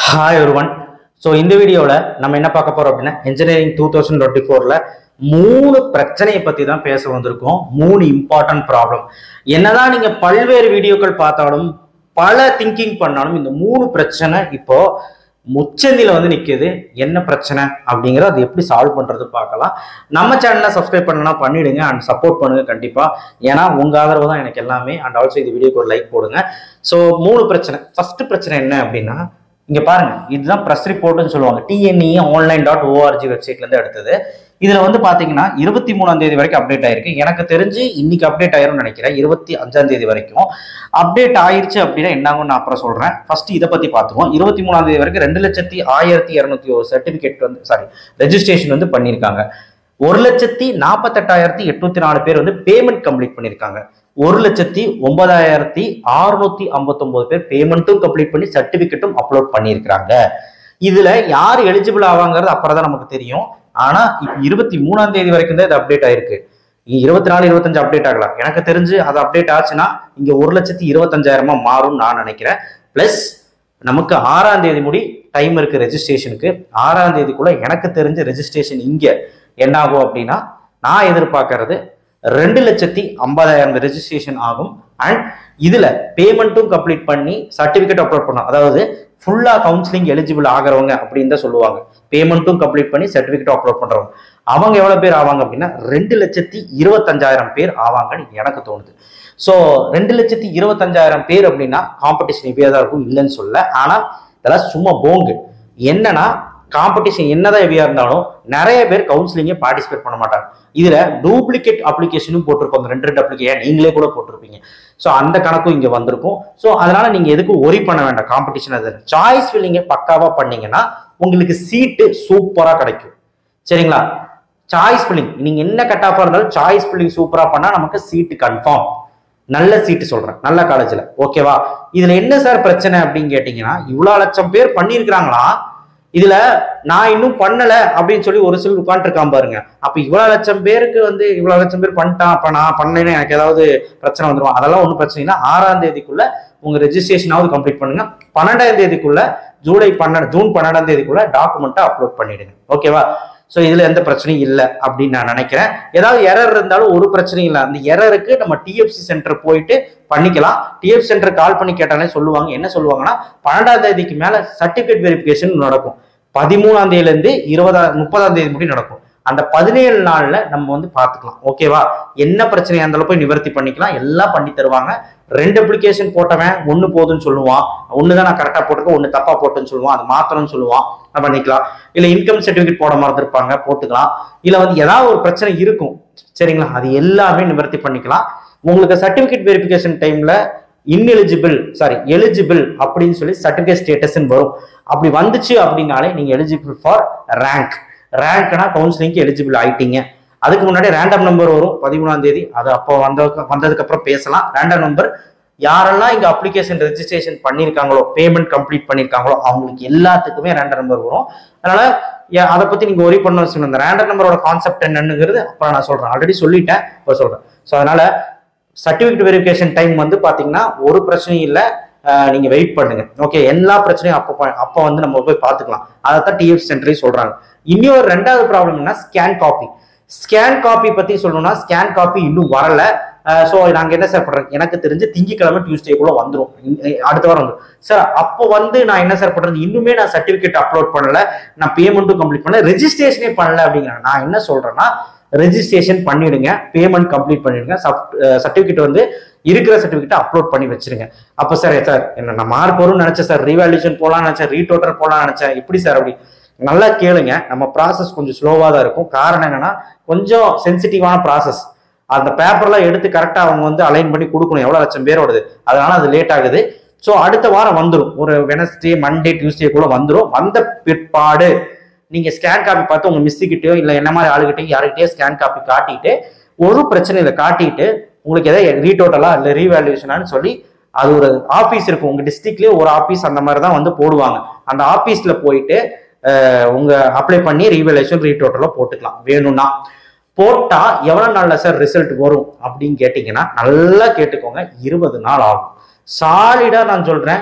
hi ஒருவன் so இந்த வீடியோவில் நம்ம என்ன பார்க்க போறோம் அப்படின்னா இன்ஜினியரிங் டூ தௌசண்ட் டுவெண்ட்டி ஃபோரில் மூணு பிரச்சனையை பற்றி தான் பேச வந்திருக்கோம் மூணு இம்பார்ட்டன்ட் ப்ராப்ளம் என்னதான் நீங்கள் பல்வேறு வீடியோக்கள் பார்த்தாலும் பல திங்கிங் பண்ணாலும் இந்த மூணு பிரச்சனை இப்போ முச்சந்தில வந்து நிற்கிது என்ன பிரச்சனை அப்படிங்கிறத அது எப்படி சால்வ் பண்ணுறது பார்க்கலாம் நம்ம சேனலை சப்ஸ்கிரைப் பண்ணனா பண்ணிடுங்க அண்ட் சப்போர்ட் பண்ணுங்க கண்டிப்பாக ஏன்னா உங்கள் ஆதரவு தான் எனக்கு எல்லாமே அண்ட் ஆல்சோ இந்த வீடியோக்கு ஒரு லைக் போடுங்க ஸோ மூணு பிரச்சனை ஃபர்ஸ்ட் பிரச்சனை என்ன அப்படின்னா இங்க பாருங்க இதுதான் ப்ரெஸ் ரிப்போர்ட்னு சொல்லுவாங்க டிஎன்இ ஆன்லைன் டாட் ஓஆர்ஜி வெப்சைட்ல இருந்து எடுத்தது இதுல வந்து பாத்தீங்கன்னா இருபத்தி மூணாம் தேதி வரைக்கும் அப்டேட் ஆயிருக்கு எனக்கு தெரிஞ்சு இன்னைக்கு அப்டேட் ஆயிரும்னு நினைக்கிறேன் இருபத்தி அஞ்சாம் தேதி வரைக்கும் அப்டேட் ஆயிருச்சு அப்படின்னா என்னாகும் நான் அப்புறம் சொல்றேன் ஃபர்ஸ்ட் இதை பத்தி பார்த்துருவோம் இருபத்தி மூணாம் தேதி வரைக்கும் ரெண்டு லட்சத்தி ஆயிரத்தி இரநூத்தி ஒரு சர்டிபிகேட் வந்து சாரி ரெஜிஸ்ட்ரேஷன் வந்து பண்ணியிருக்காங்க ஒரு லட்சத்தி நாற்பத்தெட்டாயிரத்தி எட்நூத்தி நாலு பேர் வந்து பேமெண்ட் கம்ப்ளீட் பண்ணியிருக்காங்க ஒரு லட்சத்தி ஒன்பதாயிரத்தி அறுநூத்தி ஐம்பத்தொன்பது பேர் பேமெண்ட்டும் கம்ப்ளீட் பண்ணி சர்டிபிகேட்டும் அப்லோட் பண்ணியிருக்கிறாங்க இதுல யார் எலிஜிபிள் ஆவாங்கிறது அப்புறம் தான் நமக்கு தெரியும் ஆனா இப்ப இருபத்தி மூணாம் தேதி வரைக்கும் தான் இது அப்டேட் ஆயிருக்கு இருபத்தி நாலு இருபத்தஞ்சு அப்டேட் ஆகலாம் எனக்கு தெரிஞ்சு அது அப்டேட் ஆச்சுன்னா இங்க ஒரு லட்சத்தி இருபத்தஞ்சாயிரமா மாறும் நான் நினைக்கிறேன் பிளஸ் நமக்கு ஆறாம் தேதி முடி டைம் இருக்கு ரெஜிஸ்ட்ரேஷனுக்கு ஆறாம் தேதிக்குள்ள எனக்கு தெரிஞ்ச ரெஜிஸ்ட்ரேஷன் இங்க என்ன ஆகும் அப்படின்னா நான் எதிர்பார்க்கறது ரெண்டு லட்சத்தி ஐம்பதாயிரம் ரெஜிஸ்ட்ரேஷன் ஆகும் அண்ட் இதுல பேமெண்ட்டும் கம்ப்ளீட் பண்ணி சர்டிபிகேட் அப்லோட் பண்ணணும் அதாவது ஃபுல்லா கவுன்சிலிங் எலிஜிபிள் ஆகிறவங்க அப்படின்னு தான் சொல்லுவாங்க பேமெண்ட்டும் கம்ப்ளீட் பண்ணி சர்டிபிகேட் அப்லோட் பண்றவங்க அவங்க எவ்வளவு பேர் ஆவாங்க அப்படின்னா ரெண்டு லட்சத்தி இருபத்தஞ்சாயிரம் பேர் ஆவாங்கன்னு எனக்கு தோணுது ஸோ ரெண்டு லட்சத்தி இருபத்தஞ்சாயிரம் பேர் அப்படின்னா காம்படிஷன் இப்படியே தான் இருக்கும் இல்லைன்னு சொல்ல ஆனா இதெல்லாம் சும்மா போங்கு என்னன்னா காம்படிஷன் என்னதான் ஹெவியா இருந்தாலும் நிறைய பேர் கவுன்சிலிங்கே பார்ட்டிசிபேட் பண்ண மாட்டாங்க இதுல டூப்ளிகேட் அப்ளிகேஷனும் போட்டிருப்பாங்க ரெண்டு ரெண்டு அப்ளிகேஷன் நீங்களே கூட போட்டிருப்பீங்க ஸோ அந்த கணக்கும் இங்க வந்திருக்கும் ஸோ அதனால நீங்க எதுக்கும் ஒரி பண்ண வேண்டாம் காம்படிஷன் அது சாய்ஸ் ஃபில்லிங்க பக்காவா பண்ணீங்கன்னா உங்களுக்கு சீட்டு சூப்பரா கிடைக்கும் சரிங்களா சாய்ஸ் ஃபில்லிங் நீங்க என்ன கட் ஆஃபா இருந்தாலும் சாய்ஸ் ஃபில்லிங் சூப்பரா பண்ணா நமக்கு சீட்டு கன்ஃபார்ம் நல்ல சீட்டு சொல்றேன் நல்ல காலேஜ்ல ஓகேவா இதுல என்ன சார் பிரச்சனை அப்படின்னு கேட்டீங்கன்னா இவ்வளவு லட்சம் பேர் பண்ணியிருக்கிறாங்களா இதுல நான் இன்னும் பண்ணல அப்படின்னு சொல்லி ஒரு சிலர் உட்காந்துருக்கான் பாருங்க அப்ப இவ்வளவு லட்சம் பேருக்கு வந்து இவ்வளவு லட்சம் பேர் பண்ணிட்டான் அப்ப நான் பண்ணேன்னு எனக்கு ஏதாவது பிரச்சனை வந்துடும் அதெல்லாம் ஒன்றும் பிரச்சனை இல்லை ஆறாம் தேதிக்குள்ள உங்க ரெஜிஸ்ட்ரேஷனாவது கம்ப்ளீட் பண்ணுங்க பன்னெண்டாம் தேதிக்குள்ள ஜூலை பன்னெண்டு ஜூன் பன்னெண்டாம் தேதிக்குள்ள டாக்குமெண்ட்டை அப்லோட் பண்ணிடுங்க ஓகேவா ஸோ இதுல எந்த பிரச்சனையும் இல்லை அப்படின்னு நான் நினைக்கிறேன் ஏதாவது எரர் இருந்தாலும் ஒரு பிரச்சனையும் இல்லை அந்த எரருக்கு நம்ம டிஎஃப்சி சென்டர் போயிட்டு பண்ணிக்கலாம் டிஎஃப் சென்டர் கால் பண்ணி கேட்டாலே சொல்லுவாங்க என்ன சொல்லுவாங்கன்னா பன்னெண்டாம் தேதிக்கு மேல சர்டிபிகேட் வெரிஃபிகேஷன் நடக்கும் பதிமூணாம் தேதியில இருந்து இருபதாம் முப்பதாம் தேதி முடியும் நடக்கும் அந்த பதினேழு நாள்ல நம்ம வந்து பார்த்துக்கலாம் ஓகேவா என்ன பிரச்சனையா இருந்தாலும் போய் நிவர்த்தி பண்ணிக்கலாம் எல்லாம் பண்ணி தருவாங்க ரெண்டு அப்ளிகேஷன் போட்டவன் ஒன்று போதுன்னு சொல்லுவான் ஒன்று தான் நான் கரெக்டாக போட்டிருக்கேன் ஒன்று தப்பா போட்டுன்னு சொல்லுவான் அது மாத்திரம்னு சொல்லுவான் நான் பண்ணிக்கலாம் இல்லை இன்கம் சர்டிஃபிகேட் போட மறந்துருப்பாங்க போட்டுக்கலாம் இல்லை வந்து ஏதாவது ஒரு பிரச்சனை இருக்கும் சரிங்களா அது எல்லாமே நிவர்த்தி பண்ணிக்கலாம் உங்களுக்கு சர்டிஃபிகேட் வெரிஃபிகேஷன் டைம்ல இன்எலிஜிபிள் சாரி எலிஜிபிள் அப்படின்னு சொல்லி சர்டிஃபிகேட் ஸ்டேட்டஸ்ன்னு வரும் அப்படி வந்துச்சு அப்படின்னாலே நீங்க எலிஜிபிள் ஃபார் ரேங்க் ரேங்க்னா கவுன்சிலிங்க்கு எலிஜிபிள் ஆயிட்டீங்க அதுக்கு முன்னாடி ரேண்டம் நம்பர் வரும் பதிமூணாம் தேதி அது அப்போ வந்த வந்ததுக்கு அப்புறம் பேசலாம் ரேண்டம் நம்பர் யாரெல்லாம் இங்க அப்ளிகேஷன் ரெஜிஸ்ட்ரேஷன் பண்ணியிருக்காங்களோ பேமெண்ட் கம்ப்ளீட் பண்ணியிருக்காங்களோ அவங்களுக்கு எல்லாத்துக்குமே ரேண்டம் நம்பர் வரும் அதனால ஏ- அதை பத்தி நீங்க ஒரி பண்ண வச்சுக்கணும் இந்த ரேண்டம் நம்பரோட கான்செப்ட் என்னன்னுங்கிறது அப்புறம் நான் சொல்றேன் ஆல்ரெடி சொல்லிட்டேன் இப்போ சொல்றேன் ஸோ அதனால சர்டிஃபிகேட் வெரிஃபிகேஷன் டைம் வந்து பாத்தீங்கன்னா ஒரு பிரச்சனையும் இல்லை அஹ் நீங்க வெயிட் பண்ணுங்க ஓகே எல்லா பிரச்சனையும் அப்போ ப- அப்போ வந்து நம்ம போய் பார்த்துக்கலாம் அதை தான் டிஎஃப் சென்டரே சொல்றாங்க இன்னொரு ரெண்டாவது ப்ராப்ளம் என்ன ஸ்கேன் காப்பி ஸ்கேன் காப்பி பத்தி சொல்லணும்னா ஸ்கேன் காப்பி இன்னும் வரல ஸோ நாங்க என்ன சார் பண்றோம் எனக்கு தெரிஞ்சு திங்கக்கிழமை டியூஸ்டேக்குள்ள வந்துரும் இ- இ- அடுத்த வாரம் வந்துரும் சார் அப்போ வந்து நான் என்ன சார் பண்றது இன்னுமே நான் சர்டிபிகேட் அப்லோட் பண்ணல நான் பேமெண்ட்டும் கம்ப்ளீட் பண்ணல ரெஜிஸ்ட்ரேஷனே பண்ணல அப்படிங்கிறேன் நான் என்ன சொல்றேன்னா ரெஜிஸ்ட்ரேஷன் பண்ணிடுங்க பேமெண்ட் கம்ப்ளீட் பண்ணிடுங்க சர்டிபிகேட் வந்து இருக்கிற சர்டிபிகேட் அப்லோட் பண்ணி வச்சிருங்க அப்போ சார் சார் என்ன நான் மார்க் வரும்னு நினைச்சேன் சார் ரீவேல்யூஷன் போகலாம்னு நினைச்சேன் ரீடோட்டர் போகலாம்னு நினைச்சேன் எப்படி சார் அப்படி நல்லா கேளுங்க நம்ம ப்ராசஸ் கொஞ்சம் ஸ்லோவாக தான் இருக்கும் காரணம் என்னன்னா கொஞ்சம் சென்சிட்டிவான ப்ராசஸ் அந்த பேப்பர்லாம் எடுத்து கரெக்டாக அவங்க வந்து அலைன் பண்ணி கொடுக்கணும் எவ்வளோ லட்சம் பேரோடது அதனால அது லேட் ஆகுது ஸோ அடுத்த வாரம் வந்துடும் ஒரு வெனஸ்டே மண்டே டியூஸ்டே கூட வந்துடும் வந்த பிற்பாடு நீங்க ஸ்கேன் காப்பி பார்த்து உங்க மிஸ்ஸுக்கிட்டயோ இல்லை என்ன மாதிரி ஆளுகிட்டயோ யார்கிட்டயோ ஸ்கேன் காப்பி காட்டிட்டு ஒரு பிரச்சனை இல்லை காட்டிட்டு உங்களுக்கு எதாவது ரீடோட்டலா இல்லை ரீவேல்யூஷனான்னு சொல்லி அது ஒரு ஆஃபீஸ் இருக்கும் உங்க டிஸ்ட்ரிக்ட்லயே ஒரு ஆஃபீஸ் அந்த மாதிரி தான் வந்து போடுவாங்க அந்த ஆஃபீஸ்ல போயிட்டு அஹ், உங்க அப்ளை பண்ணி ரீவேல்யூஷன் ரீடோட்டலா போட்டுக்கலாம் வேணும்னா போட்டா எவ்வளவு நாள்ல சார் ரிசல்ட் வரும் அப்படின்னு கேட்டீங்கன்னா நல்லா கேட்டுக்கோங்க இருபது நாள் ஆகும் சாலிடா நான் சொல்றேன்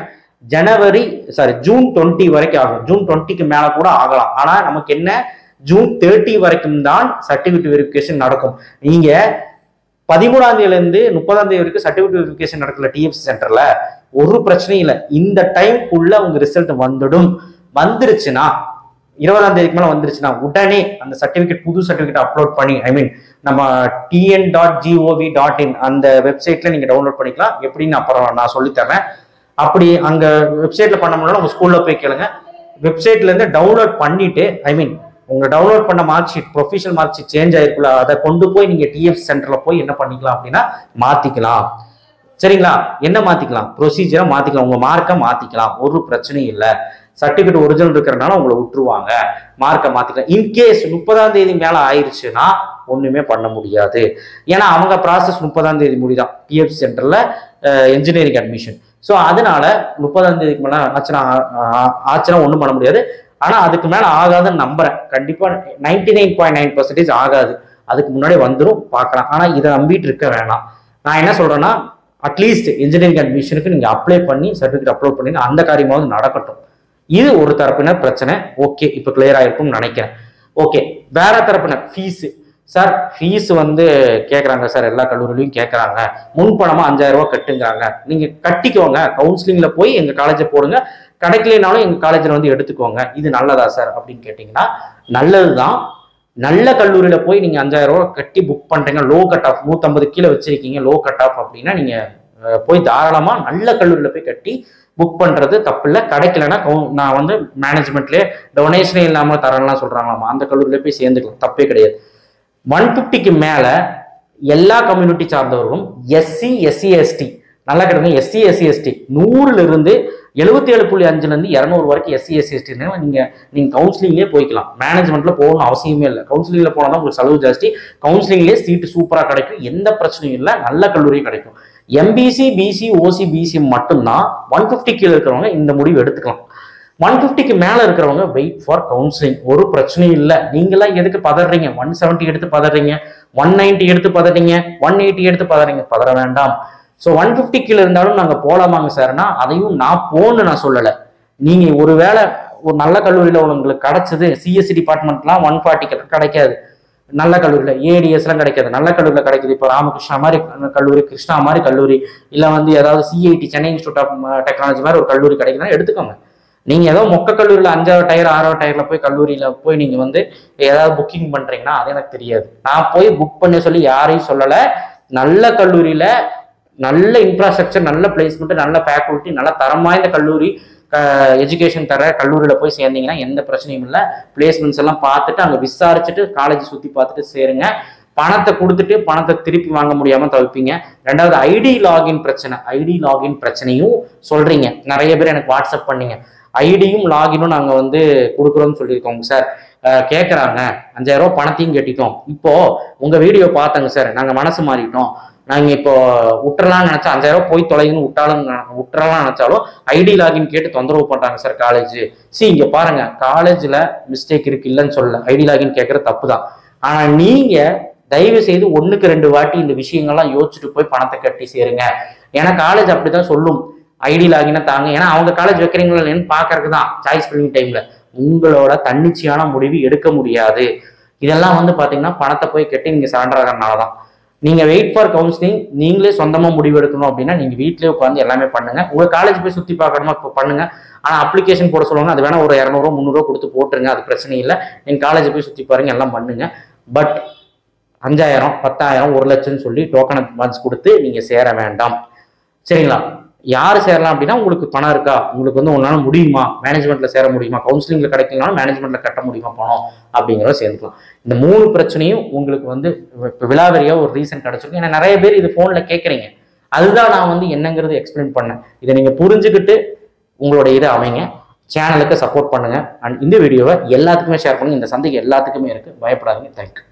ஜனவரி சாரி ஜூன் டுவெண்ட்டி வரைக்கும் ஆகும் ஜூன் டுவெண்ட்டிக்கு மேல கூட ஆகலாம் ஆனா நமக்கு என்ன ஜூன் தேர்ட்டி வரைக்கும் தான் சர்டிபிகேட் வெரிஃபிகேஷன் நடக்கும் நீங்க பதிமூணாம் தேதியில இருந்து முப்பதாம் தேதி வரைக்கும் சர்டிபிகேட் வெரிஃபிகேஷன் நடக்கல டிஎஃப்சி சென்டர்ல ஒரு பிரச்சனையும் இல்லை இந்த டைம்க்குள்ள உங்க ரிசல்ட் வந்துடும் வந்துருச்சுன்னா இருபதாம் தேதிக்கு மேல வந்துருச்சுன்னா உடனே அந்த சர்டிபிகேட் புது சர்டிபிகேட் அப்லோட் பண்ணி ஐ மீன் நம்ம TN dot G O V dot in அந்த வெப்சைட்ல நீங்க டவுன்லோட் பண்ணிக்கலாம் எப்படின்னு அப்புறம் நான் சொல்லித்தரேன் அப்படி அங்க வெப்சைட்ல பண்ண முடியல உங்க ஸ்கூல்ல போய் கேளுங்க வெப்சைட்ல இருந்து டவுன்லோட் பண்ணிட்டு ஐ மீன் உங்க டவுன்லோட் பண்ண mark sheet professional mark sheet change ஆயிருக்குல்ல அதை கொண்டு போய் நீங்க டிஎஃப் சென்டர்ல போய் என்ன பண்ணிக்கலாம் அப்படின்னா மாத்திக்கலாம் சரிங்களா என்ன மாத்திக்கலாம் ப்ரொசீஜரை மாத்திக்கலாம் உங்க மார்க்கை மாத்திக்கலாம் ஒரு பிரச்சனையும் இல்லை சர்டிபிகேட் ஒரிஜினல் இருக்கிறனால உங்களை விட்டுருவாங்க மார்க்கை மாத்திக்கலாம் இன்கேஸ் முப்பதாம் தேதி மேல ஆயிருச்சுன்னா ஒண்ணுமே பண்ண முடியாது ஏன்னா அவங்க ப்ராசஸ் முப்பதாம் தேதி முடிதான் பிஎஃப் சென்டர்ல இன்ஜினியரிங் அட்மிஷன் ஸோ அதனால முப்பதாம் தேதிக்கு மேல ஆச்சுன்னா ஆ- ஆச்சுன்னா ஒன்றும் பண்ண முடியாது ஆனா அதுக்கு மேல ஆகாதுன்னு நம்புறேன் கண்டிப்பா ninety nine point nine percentage ஆகாது அதுக்கு முன்னாடி வந்துடும் பார்க்கலாம் ஆனா இதை நம்பிட்டு இருக்க வேணாம் நான் என்ன சொல்றேன்னா அட்லீஸ்ட் இன்ஜினியரிங் அட்மிஷனுக்கு நீங்க அப்ளை பண்ணி சர்டிஃபிகேட் அப்லோட் பண்ணி அந்த காரியமாவது நடக்கட்டும் இது ஒரு தரப்பினர் பிரச்சனை ஓகே இப்போ கிளியர் ஆயிருக்கும்னு நினைக்கிறேன் ஓகே வேற தரப்பினர் ஃபீஸ் சார் ஃபீஸ் வந்து கேட்குறாங்க சார் எல்லா கல்லூரிலையும் கேட்குறாங்க முன்பணமா அஞ்சாயிரம் ரூபாய் கட்டுங்கிறாங்க நீங்க கட்டிக்கோங்க கவுன்சிலிங்ல போய் எங்க காலேஜை போடுங்க கிடைக்கலைனாலும் எங்க காலேஜில் வந்து எடுத்துக்கோங்க இது நல்லதா சார் அப்படின்னு கேட்டிங்கன்னா நல்லதுதான் நல்ல கல்லூரியில போய் நீங்க அஞ்சாயிரம் ரூபாய் கட்டி புக் பண்றீங்க லோ கட் ஆஃப் நூத்தம்பது கீழே வச்சிருக்கீங்க லோ கட் ஆஃப் அப்படின்னா நீங்க அஹ், போய் தாராளமா நல்ல கல்லூரியில போய் கட்டி புக் பண்றது தப்பு இல்லை கிடைக்கலன்னா கவு- நான் வந்து மேனேஜ்மெண்ட்லேயே டொனேஷனே இல்லாம தரேன்லாம் சொல்றாங்களாமா அந்த கல்லூரியில போய் சேர்ந்துக்கலாம் தப்பே கிடையாது ஒன் ஃபிஃப்டிக்கு மேல எல்லா கம்யூனிட்டி சார்ந்தவர்களும் எஸ்சி எஸ்சி எஸ்டி நல்லா கிடைக்கும் எஸ்சி எஸ்சி எஸ்டி நூறுல இருந்து எழுபத்தி ஏழு புள்ளி அஞ்சுல இருந்து இரநூறு வரைக்கும் எஸ்சி எஸ்சி எஸ்டி நீங்க நீங்க கவுன்சிலிங்லேயே போய்க்கலாம் மேனேஜ்மெண்ட்ல போகணும் அவசியமே இல்லை கவுன்சிலிங்ல போனா தான் உங்களுக்கு செலவு ஜாஸ்தி கவுன்சிலிங்லேயே சீட்டு சூப்பரா கிடைக்கும் எந்த பிரச்சனையும் இல்லை நல்ல கல்லூரியும் கிடைக்கும் எம்பிசி பிசி ஓசி பிசி மட்டும்தான் ஒன் ஃபிஃப்டி கீழே இருக்கிறவங்க இந்த முடிவு எடுத்துக்கலாம் ஒன் ஃபிஃப்டிக்கு மேல இருக்கிறவங்க வெயிட் ஃபார் கவுன்சிலிங் ஒரு பிரச்சனையும் இல்லை நீங்களாம் எதுக்கு பதறீங்க ஒன் செவன்ட்டி எடுத்து பதறீங்க ஒன் நைன்ட்டி எடுத்து பதறீங்க ஒன் எயிட்டி எடுத்து பதறீங்க பதற வேண்டாம் ஸோ ஒன் ஃபிஃப்டி கீழே இருந்தாலும் நாங்கள் போலாமாங்க சார்னா அதையும் நான் போன்னு நான் சொல்லலை நீங்க ஒருவேளை ஒரு நல்ல கல்லூரியில் உங்களுக்கு கிடைச்சது சிஎஸ்சி டிபார்ட்மெண்ட்லாம் ஒன் ஃபார்ட்டிக்கு கிடைக்காது நல்ல கல்லூரியில் ஏடிஎஸ்லாம் கிடைக்காது நல்ல கல்லூரியில் கிடைக்குது இப்போ ராமகிருஷ்ணா மாதிரி கல்லூரி கிருஷ்ணா மாதிரி கல்லூரி இல்லை வந்து ஏதாவது CIT Chennai institute of technology மாதிரி ஒரு கல்லூரி கிடைக்குதுன்னா எடுத்துக்கோங்க நீங்க ஏதோ மொக்க கல்லூரியில் அஞ்சாவது டயர் ஆறாவது டயர்ல போய் கல்லூரியில போய் நீங்க வந்து ஏதாவது புக்கிங் பண்றீங்கன்னா அது எனக்கு தெரியாது நான் போய் புக் பண்ண சொல்லி யாரையும் சொல்லல நல்ல கல்லூரியில நல்ல இன்ஃப்ராஸ்ட்ரக்சர் நல்ல பிளேஸ்மெண்ட் நல்ல ஃபேக்கல்ட்டி நல்ல தரம் வாய்ந்த கல்லூரி எஜுகேஷன் தர கல்லூரியில போய் சேர்ந்தீங்கன்னா எந்த பிரச்சனையும் இல்லை பிளேஸ்மெண்ட்ஸ் எல்லாம் பார்த்துட்டு அங்கே விசாரிச்சுட்டு காலேஜ் சுற்றி பார்த்துட்டு சேருங்க பணத்தை கொடுத்துட்டு பணத்தை திருப்பி வாங்க முடியாம தவிப்பீங்க ரெண்டாவது ஐடி லாகின் பிரச்சனை ஐடி லாகின் பிரச்சனையும் சொல்றீங்க நிறைய பேர் எனக்கு வாட்ஸ்அப் பண்ணீங்க ஐடியும் லாகினும் நாங்க வந்து கொடுக்குறோம்னு சொல்லியிருக்கோங்க சார் கேட்குறாங்க அஞ்சாயிரம் ரூபாய் பணத்தையும் கட்டிட்டோம் இப்போ உங்க வீடியோ பார்த்தங்க சார் நாங்க மனசு மாறிட்டோம் நாங்க இப்போ விட்டுறலாம்னு நினைச்சா அஞ்சாயிரம் ரூபாய் போய் தொலைன்னு விட்டாலும் விட்டுறலாம் நினைச்சாலும் ஐடி லாகின் கேட்டு தொந்தரவு பண்றாங்க சார் காலேஜ் சி இங்க பாருங்க காலேஜ்ல மிஸ்டேக் இருக்கு இல்லைன்னு சொல்லல ஐடி லாகின் கேட்கற தப்பு தான் ஆனா நீங்க தயவு செய்து ஒண்ணுக்கு ரெண்டு வாட்டி இந்த விஷயங்கள்லாம் யோசிச்சுட்டு போய் பணத்தை கட்டி சேருங்க ஏன்னா காலேஜ் அப்படிதான் சொல்லும் ஐடி லாகின தாங்க ஏன்னா அவங்க காலேஜ் வைக்கிறீங்களா இல்லைன்னு பாக்குறதுக்கு தான் சாய்ஸ் ஃபில்லிங் டைம்ல உங்களோட தன்னிச்சையான முடிவு எடுக்க முடியாது இதெல்லாம் வந்து பாத்தீங்கன்னா பணத்தை போய் கட்டி நீங்க சரண்டர் ஆகிறனால தான் நீங்க வெயிட் ஃபார் கவுன்சிலிங் நீங்களே சொந்தமா முடிவு எடுக்கணும் அப்படின்னா நீங்க வீட்லயே உட்காந்து எல்லாமே பண்ணுங்க உங்க காலேஜ் போய் சுத்தி பார்க்கணுமா இப்போ பண்ணுங்க ஆனா அப்ளிகேஷன் போட சொல்லுவாங்க அது வேணா ஒரு இரநூறுவா முந்நூறுவா கொடுத்து போட்டுருங்க அது பிரச்சனை இல்லை நீங்க காலேஜ் போய் சுத்தி பாருங்க எல்லாம் பண்ணுங்க பட் அஞ்சாயிரம் பத்தாயிரம் ஒரு லட்சம்னு சொல்லி டோக்கன் அட்வான்ஸ் கொடுத்து நீங்க சேர வேண்டாம் சரிங்களா யார் சேரலாம் அப்படின்னா உங்களுக்கு பணம் இருக்கா உங்களுக்கு வந்து உங்களால முடியுமா மேனேஜ்மெண்ட்ல சேர முடியுமா கவுன்சிலிங்ல கிடைக்கலனாலும் மேனேஜ்மெண்ட்ல கட்ட முடியுமா பணம் அப்படிங்கிறத சேர்ந்துக்கலாம் இந்த மூணு பிரச்சனையும் உங்களுக்கு வந்து இப்போ விலாவரியா ஒரு ரீசன் கிடைச்சிருக்கும் ஏன்னா நிறைய பேர் இது ஃபோன்ல கேட்குறீங்க அதுதான் நான் வந்து என்னங்கிறது எக்ஸ்பிளைன் பண்ணேன் இதை நீங்க புரிஞ்சுக்கிட்டு உங்களோட இதை அமைங்க சேனலுக்கு சப்போர்ட் பண்ணுங்க அண்ட் இந்த வீடியோவை எல்லாத்துக்குமே ஷேர் பண்ணுங்க இந்த சந்தைக்கு எல்லாத்துக்குமே இருக்கு பயப்படாதீங்க தேங்க்யூ